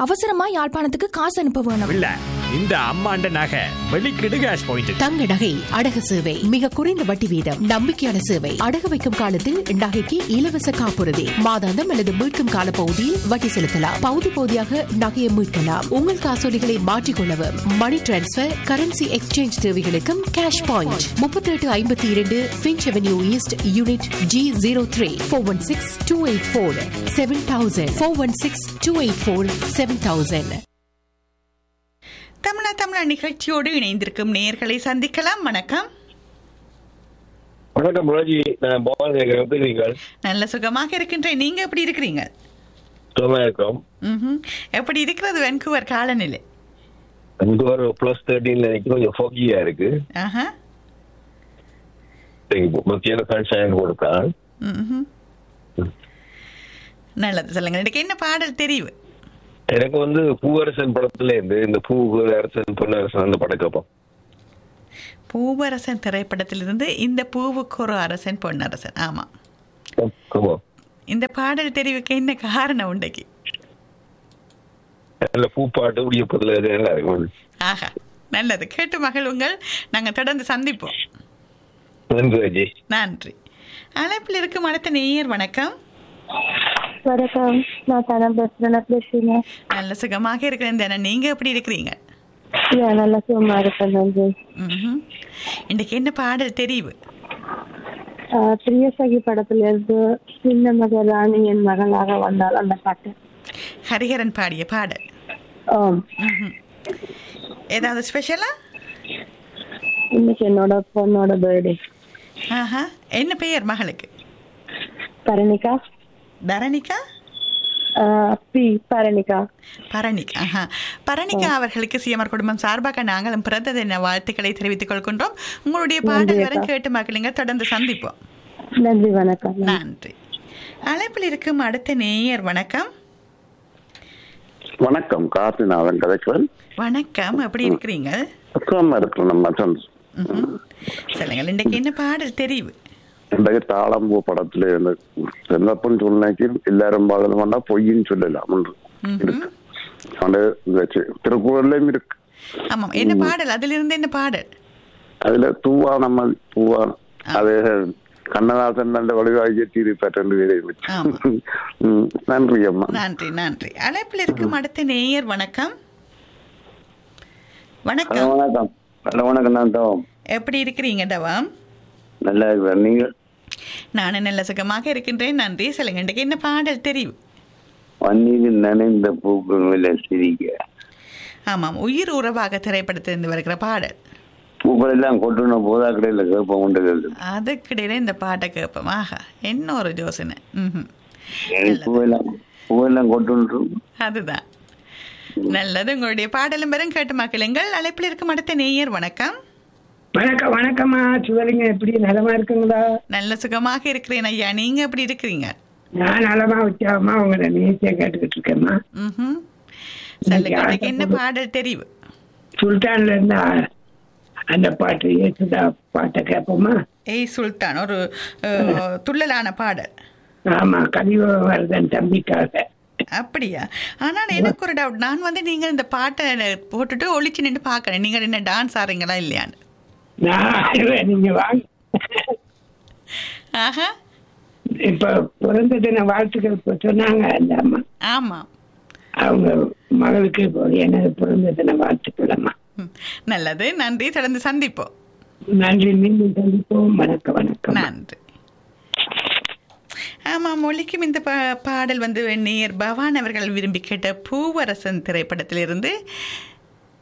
அவசரமா யாழ்ப்பாணத்துக்கு காசு அனுப்ப வேணும் இல்ல இந்த அம்மாண்ட நகை வெளிக்கிடு கேஷ் பாயிண்ட் தங்க நகை அடகு சேவை மிக குறைந்த வட்டி வீதம் நம்பிக்கையான சேவை அடகு வைக்கும் காலத்தில் நகைக்கு இலவச காப்புறுதி மாதாந்தம் அல்லது மீட்கும் கால பகுதியில் வட்டி செலுத்தலாம் பகுதி பகுதியாக நகையை மீட்கலாம் உங்கள் காசோலிகளை மாற்றிக்கொள்ளவும் மணி டிரான்ஸ்பர் கரன்சி எக்ஸ்சேஞ்ச் தேவைகளுக்கும் கேஷ் பாயிண்ட் முப்பத்தி எட்டு ஐம்பத்தி இரண்டு Finch avenue east unit G zero three four one six two eight four seven thousand four one six two eight four seven thousand Tamizha Tamizha நிகழ்ச்சியோடு இணைந்திருக்கும் நேயர்களை சந்திக்கலாம் வணக்கம் வணக்கம் ரோஜி நான் பவான் கேட்கிறேன் எப்படி இருக்கீங்கள் நல்ல சுகமாக இருக்கின்றேன் நீங்க எப்படி இருக்கிறீங்க சுகமா இருக்கோம் ம்ஹும். எப்படி இருக்கிறது வென்கூவர் காலநிலை இங்க ஒரு பிளஸ் தேர்ட்டீன்ல நிற்கும் கொஞ்சம் ஃபோக்கியா இருக்கு ஆஹா மத்தியான சன்ஷைன் கொடுத்தான் ம்ஹும். நல்லது சொல்லுங்க எனக்கு என்ன பாடல் தெரிவு எனக்கு வந்து பூவரசன் படத்துல இருந்து இந்த பூ அரசன் பொன்னரசன் அந்த படம் கேட்போம் பூவரசன் திரைப்படத்திலிருந்து இந்த பூவுக்கு ஒரு அரசன் பொன்னரசன் ஆமா கேட்போம் இந்த பாடல் தெரிவுக்கு என்ன காரணம் உண்டைக்கு நல்ல பூப்பாட்டு உடியப்பதுல நல்லா இருக்கும் ஆஹா நல்லது கேட்டு மகிழுங்கள் நாங்க தொடர்ந்து சந்திப்போம் நன்றி ரோஜி நன்றி அழைப்பில் இருக்கும் அடுத்த நேயர் வணக்கம் வணக்கம் நான் தனம் பேசுறேன் எப்படி இருக்கீங்க நல்ல சுகமாக இருக்கிறேன் தானே நீங்க எப்படி இருக்கிறீங்க ஐயா நல்லா சும்மா இருக்கேன் நன்றி ம்ஹும். இன்றைக்கு என்ன பாடல் தெரிவு ஆஹ் பிரியசகி படத்துல இருந்து சின்ன மகள் ராணி என் மகளாக வந்தால் அந்த பாட்டு ஹரிஹரன் பாடிய பாடல் ஆம் ம்ஹும். ஏதாவது ஸ்பெஷலா இன்னைக்கு என்னோட பொண்ணோட பர்த்டே ஆஹா என்ன பெயர் மகளுக்கு பரணிகா தரணிகா ஆஹ் பி பரணிகா பரணிகா ஆஹா பரணிகா அவர்களுக்கு சிஎம்ஆர் குடும்பம் சார்பாக நாங்களும் பிறந்த தின வாழ்த்துக்களை தெரிவித்துக் கொள்கின்றோம் உங்களுடைய பாடல் வரை கேட்டு மக்களுங்க தொடர்ந்து சந்திப்போம் நன்றி வணக்கம் நன்றி அழைப்பில் இருக்கும் அடுத்த நேயர் வணக்கம் வணக்கம் கார்த்திநாதன் கதைக்குவன் வணக்கம் எப்படி இருக்கிறீங்க சுகமா இருக்கிறோம் நம்ம சந்த் ம்ஹும். சொல்லுங்கள் இன்றைக்கு என்ன பாடல் தெரிவு இன்றைக்கு தாளம்பூ படத்துல இந்த செந்தப்பன் சொன்னக்கு எல்லாரும் பாடலும் வேண்டா பொய்ன்னு சொல்லலாம் ஒன்று இருக்கு அந்த இந்த சி- திருக்குறள்லயும் இருக்கு ஆமாம் என்ன பாடல் அதிலிருந்து என்ன பாடல் அதுல தூவானம்மல் பூவானம் அது கண்ணதாசன் நல்ல வடிவாகிய தீரி பெற்று ஆமா. நன்றி அம்மா நன்றி நன்றி அழைப்பில் இருக்கும் அடுத்த நேயர் வணக்கம் வணக்கம் ஹலோ வணக்கம் ஹலோ வணக்கம் நான் தவம் எப்படி இருக்கிறீங்க டவாம் நல்லா இருக்கிறேன் நீங்க நானும் நல்ல சுகமாக இருக்கின்றேன் நன்றி சொல்லுங்க இன்றைக்கு என்ன பாடல் தெரிவு வன்னீர் நனைந்த பூக்கள் மேல சிரிக்க ஆமாம் உயிர் உறவாக திரைப்படத்திலிருந்து வருகிற பாடல் பூக்கள் எல்லாம் கொட்டுன போதா கடையில கேட்ப உண்டு அதுக்கிடையில இந்த பாட்டை கேட்போம் ஆஹா என்ன ஒரு யோசனை ம்ஹும். பூவெல்லாம் பூவெல்லாம் கொட்டு அதுதான் நல்லது உங்களுடைய பாடலும் பெரும் கேட்டு மக்களுங்கள் அழைப்பில் இருக்கும் அடுத்த நேயர் வணக்கம் வணக்கம் வணக்கம்மா சிவலிங்க எப்படி நலமா இருக்குங்களா நல்ல சுகமாக இருக்கிறேன் ஐயா நீங்க எப்படி இருக்கிறீங்க நான் நலமா உற்சாகமா உங்களை நிகழ்ச்சியை கேட்டுக்கிட்டு இருக்கேம்மா ம்ஹும். சொல்லுங்க இன்றைக்கு என்ன பாடல் தெரிவு சுல்தான்ல இருந்து ஆ- அந்த பாட்டு ஏசுதா பாட்டை கேட்போமா ஏய் சுல்தான் ஒரு அஹ், துள்ளலான பாடல் ஆமா கலிவர்தன் தம்பிக்காக அப்படியா ஆனால் எனக்கு ஒரு டவுட் நான் வந்து நீங்க இந்த பாட்டை போட்டுட்டு ஒளிச்சு நின்று பார்க்கறேன் நீங்க என்ன டான்ஸ் ஆடுறீங்களா இல்லையான்னு நான் நீங்க வாங்க ஆஹா இப்ப பிறந்த தின வாழ்த்துக்கள் இப்ப சொன்னாங்க அந்த அம்மா ஆமா அவங்க மகளுக்கு இப்போ எனது பிறந்த தின வாழ்த்துக்கள் அம்மா ம். நல்லது நன்றி தொடர்ந்து சந்திப்போம் நன்றி மீண்டும் சந்திப்போம் வணக்கம் வணக்கம் நன்றி ஆமாம் மொழிக்கும் இந்த பா பாடல் வந்து நேயர் பவான் அவர்கள் விரும்பி கேட்ட பூவரசன் திரைப்படத்திலிருந்து